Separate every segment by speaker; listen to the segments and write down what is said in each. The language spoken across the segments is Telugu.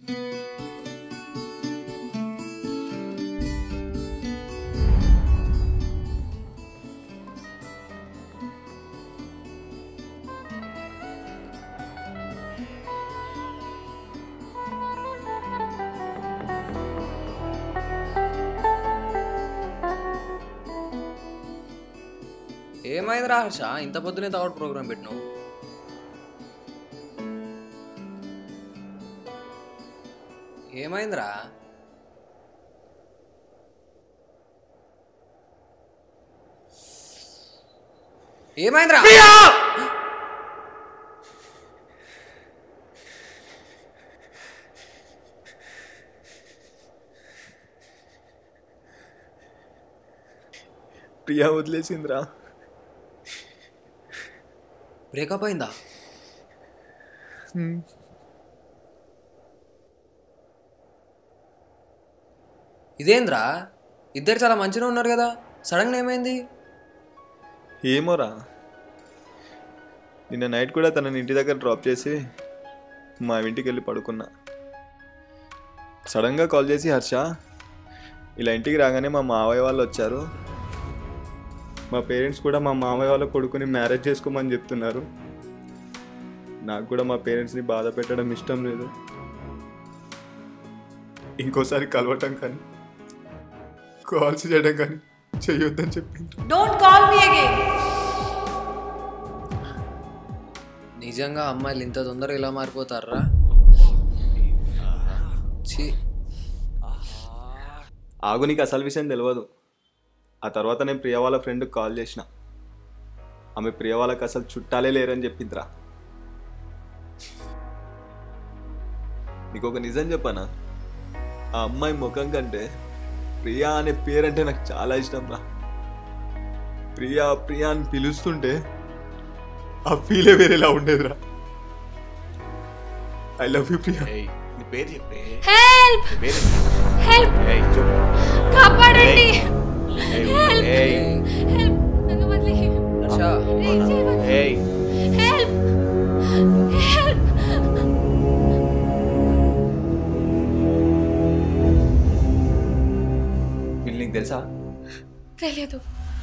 Speaker 1: ఏమైందిరా హర్ష ఇంత పొద్దునే తావట్ ప్రోగ్రామ్ పెట్టినావు ఏమైందిరా ఏమైందిరా
Speaker 2: ప్రియా వదిలేసిందిరా
Speaker 1: బ్రేకప్ అయిందా ఇదేంద్రా ఇద్దరు చాలా మంచిగా ఉన్నారు కదా సడన్గా ఏమైంది
Speaker 2: ఏమోరా నిన్న నైట్ కూడా తనని ఇంటి దగ్గర డ్రాప్ చేసి మా ఇంటికి వెళ్ళి పడుకున్నా సడన్గా కాల్ చేసి హర్ష ఇలా ఇంటికి రాగానే మా మావయ్య వాళ్ళు వచ్చారు మా పేరెంట్స్ కూడా మా మామయ్య వాళ్ళ కొడుకుని మ్యారేజ్ చేసుకోమని చెప్తున్నారు నాకు కూడా మా పేరెంట్స్ని బాధ పెట్టడం ఇష్టం లేదు ఇంకోసారి కలవటం కానీ కాల్స్ చేయడం కానీ చెయ్యొద్దని చెప్పింది
Speaker 3: Don't call me again.
Speaker 1: నిజంగా అమ్మాయిలు ఇంత తొందరగా ఇలా మారిపోతారా ఛీ
Speaker 2: ఆగు నీకు అసలు విషయం తెలియదు ఆ తర్వాత నేను ప్రియ వాళ్ళ ఫ్రెండ్కి కాల్ చేసిన ఆమె ప్రియ వాళ్ళకి అసలు చుట్టాలే లేరని చెప్పిందిరా నీకు ఒక నిజం చెప్పనా ఆ అమ్మాయి ముఖం కంటే ప్రియా అనే పేరంటే నాకు చాలా ఇష్టం రా ప్రియా ప్రియా అని పిలుస్తుంటే ఆ ఫీలే వేరేలా ఉండేదిరా ఐ లవ్ యూ ప్రియా
Speaker 4: ఏయ్, నీ పేరు చెప్పే
Speaker 3: Help!
Speaker 4: నీ పేరు
Speaker 3: Help!
Speaker 4: ఏయ్, చెప్పు.
Speaker 3: కాపాడండి
Speaker 4: ఏయ్,
Speaker 3: Help!
Speaker 4: ఏయ్,
Speaker 3: Help! నన్ను వదిలేయ్.
Speaker 1: హర్ష
Speaker 3: ఏం చేయవద్దు.
Speaker 4: ఏయ్,
Speaker 3: Help! Help!
Speaker 2: వీళ్ళు నీకు తెలుసా
Speaker 3: తెలియదు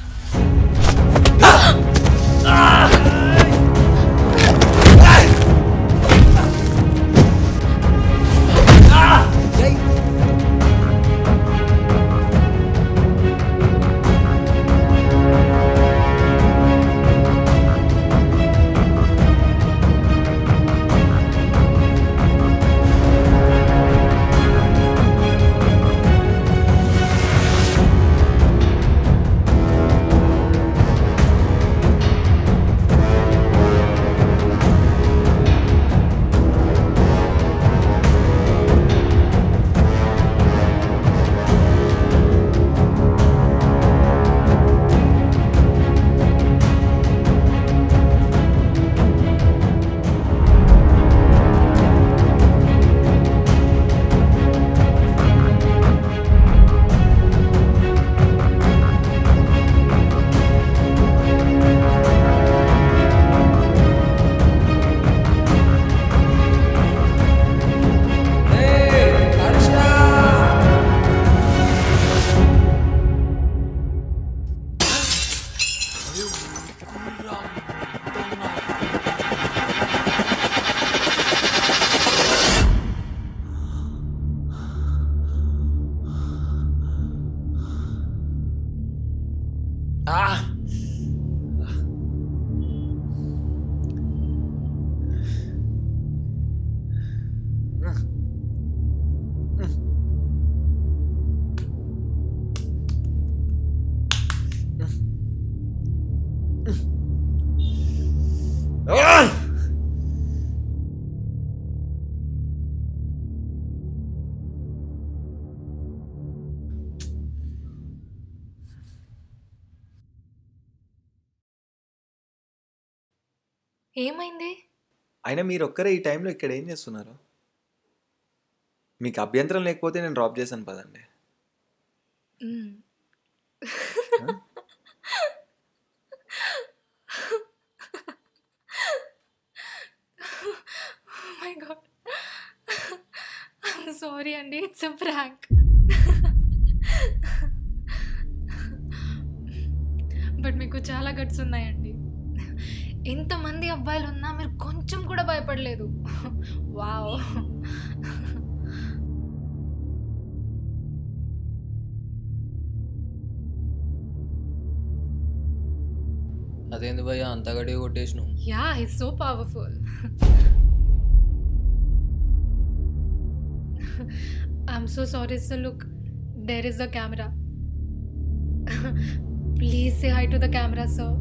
Speaker 3: ఏమైంది
Speaker 2: అయినా మీరు ఒక్కరే ఈ టైంలో ఇక్కడ ఏం చేస్తున్నారు మీకు అభ్యంతరం లేకపోతే నేను డ్రాప్ చేశాను పదండి
Speaker 3: మ్మ్. Oh my god. I'm sorry అండి ఇట్స్ ప్రాంక్ బట్ మీకు చాలా గట్స్ ఉన్నాయండి ఎంతమంది అబ్బాయిలు ఉన్నా మీరు కొంచెం కూడా భయపడలేదు వావ్
Speaker 1: అదేంది భయ్యా అంత గడిగా కొట్టేసినావు
Speaker 3: yeah is so powerful I'm so sorry sir look there is the camera please say hi to the camera sir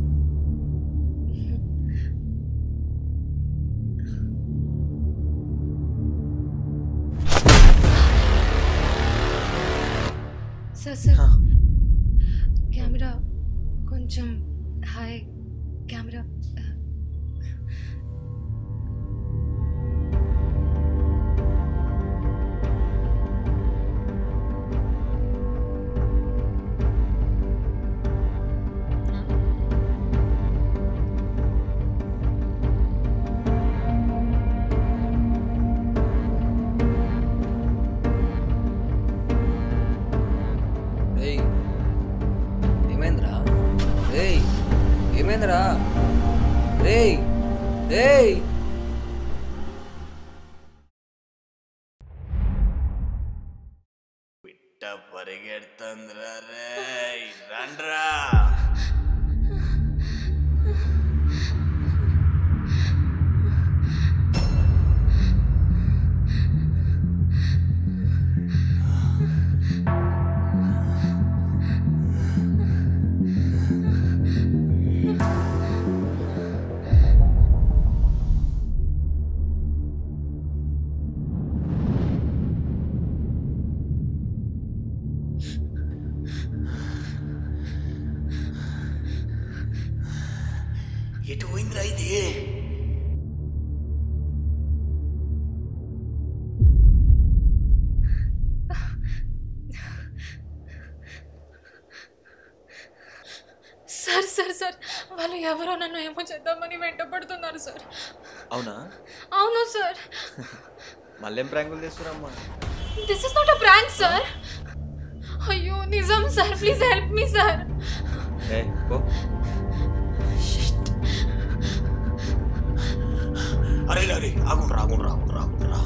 Speaker 3: sir sir camera కొంచెం హాయ్ కెమెరా
Speaker 1: రేయ్ ఏమైందిరా రేయ్ ఏమైందిరా రేయ్ రేయ్
Speaker 4: పిట్ట పరిగెడుతుందిరా రే రండ్రా ఎటు పోయిందిరా ఇది
Speaker 3: సార్ సార్ సార్ వాళ్ళు ఎవరో నన్ను ఏమో చేద్దామని వెంటపడుతున్నారు సార్
Speaker 2: అవునా
Speaker 3: అవును సార్
Speaker 2: మళ్ళేం ప్రాంకులు చేస్తున్నారమ్మా
Speaker 3: this is not a prank sir అయ్యో నిజం sir please help me sir
Speaker 2: ఏ పో
Speaker 4: అరే అరే ఆగుండ్రా ఆగుండ్రా ఆగుండ్రా ఆగుండ్రా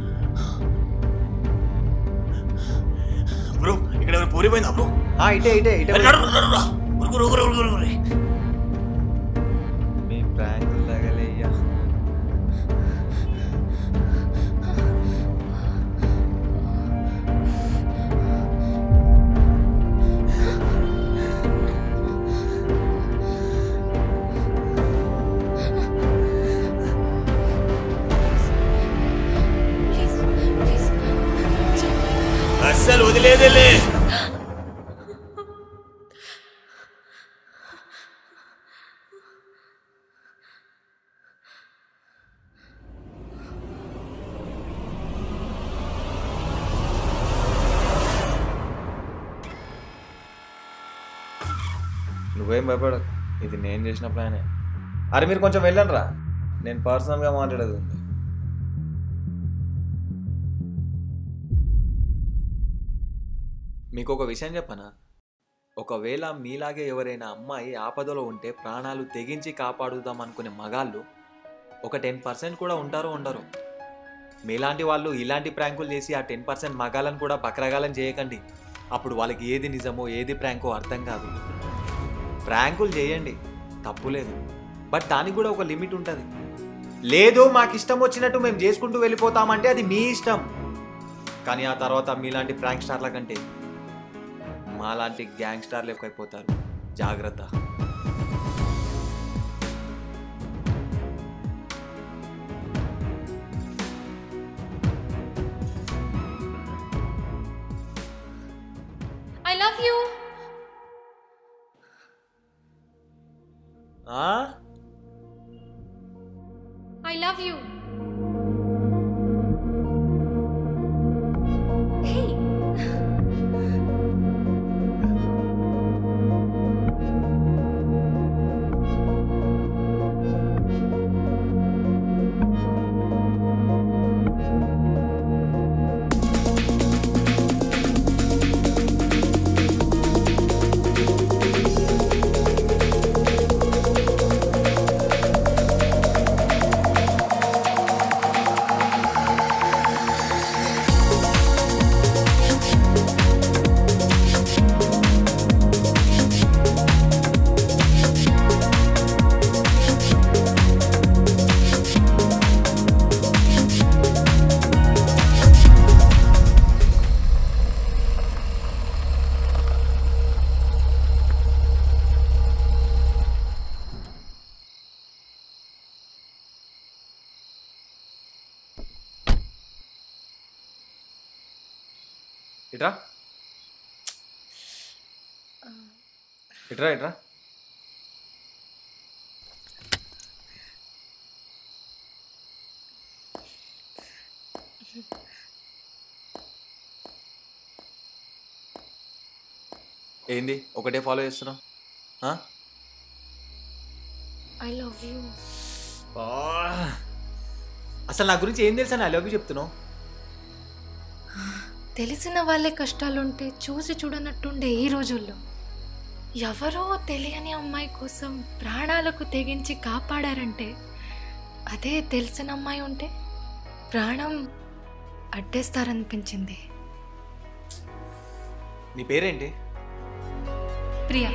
Speaker 4: బ్రో ఇక్కడ ఎవరు పోరిపోయిందా బ్రో
Speaker 2: ఆ, ఇటే ఇటే ఇటే
Speaker 4: అరే, నడు, నడు, నడు. ఉరుకురు, ఉరుకురు, ఉరుకురు, ఉరుకురు.
Speaker 2: మీ ప్రాంకులు తగలేయ్యా
Speaker 3: ప్లీజ్ ప్లీజ్
Speaker 4: అస్సలు వదిలేదేలే
Speaker 2: నువ్వేం భయపడకు ఇది నేను చేసిన ప్లానే అరే మీరు కొంచెం వెళ్ళండి రా నేను పర్సనల్గా మాట్లాడేది ఉంది మీకు ఒక విషయం చెప్పనా ఒకవేళ మీలాగే ఎవరైనా అమ్మాయి ఆపదలో ఉంటే ప్రాణాలు తెగించి కాపాడుదాం అనుకునే మగాళ్ళు ఒక టెన్ పర్సెంట్ కూడా ఉంటారో ఉండరు మీలాంటి వాళ్ళు ఇలాంటి ప్రాంకులు చేసి ఆ టెన్ పర్సెంట్ మగాలను కూడా బక్రగాలం చేయకండి అప్పుడు వాళ్ళకి ఏది నిజమో ఏది ప్రాంకో అర్థం కాదు ప్రాంకులు చేయండి తప్పులేదు బట్ దానికి కూడా ఒక లిమిట్ ఉంటుంది లేదు మాకు ఇష్టం వచ్చినట్టు మేము చేసుకుంటూ వెళ్ళిపోతామంటే అది మీ ఇష్టం కానీ ఆ తర్వాత మీలాంటి ప్రాంక్ స్టార్ల కంటే మాలాంటి గ్యాంగ్ స్టార్లు ఎక్కువైపోతారు జాగ్రత్త
Speaker 3: ఐ లవ్ యూ
Speaker 2: ఆ?
Speaker 3: ఐ లవ్ యూ
Speaker 1: ఇట్రా ఇట్రా ఇట్రా
Speaker 2: ఏంది ఒకటే ఫాలో చేస్తున్నావు ఆ?
Speaker 3: ఐ లవ్ యూ
Speaker 5: ఆ, అసలు నా గురించి ఏం తెలుసా ఐ లవ్ యూ చెప్తున్నావు
Speaker 3: తెలిసిన వాళ్ళే కష్టాలుంటే చూసి చూడనట్టుండే ఈ రోజుల్లో ఎవరో తెలియని అమ్మాయి కోసం ప్రాణాలకు తెగించి కాపాడారంటే అదే తెలిసిన అమ్మాయి ఉంటే ప్రాణం అడ్డేస్తారనిపించింది
Speaker 5: నీ పేరేంటి
Speaker 3: ప్రియా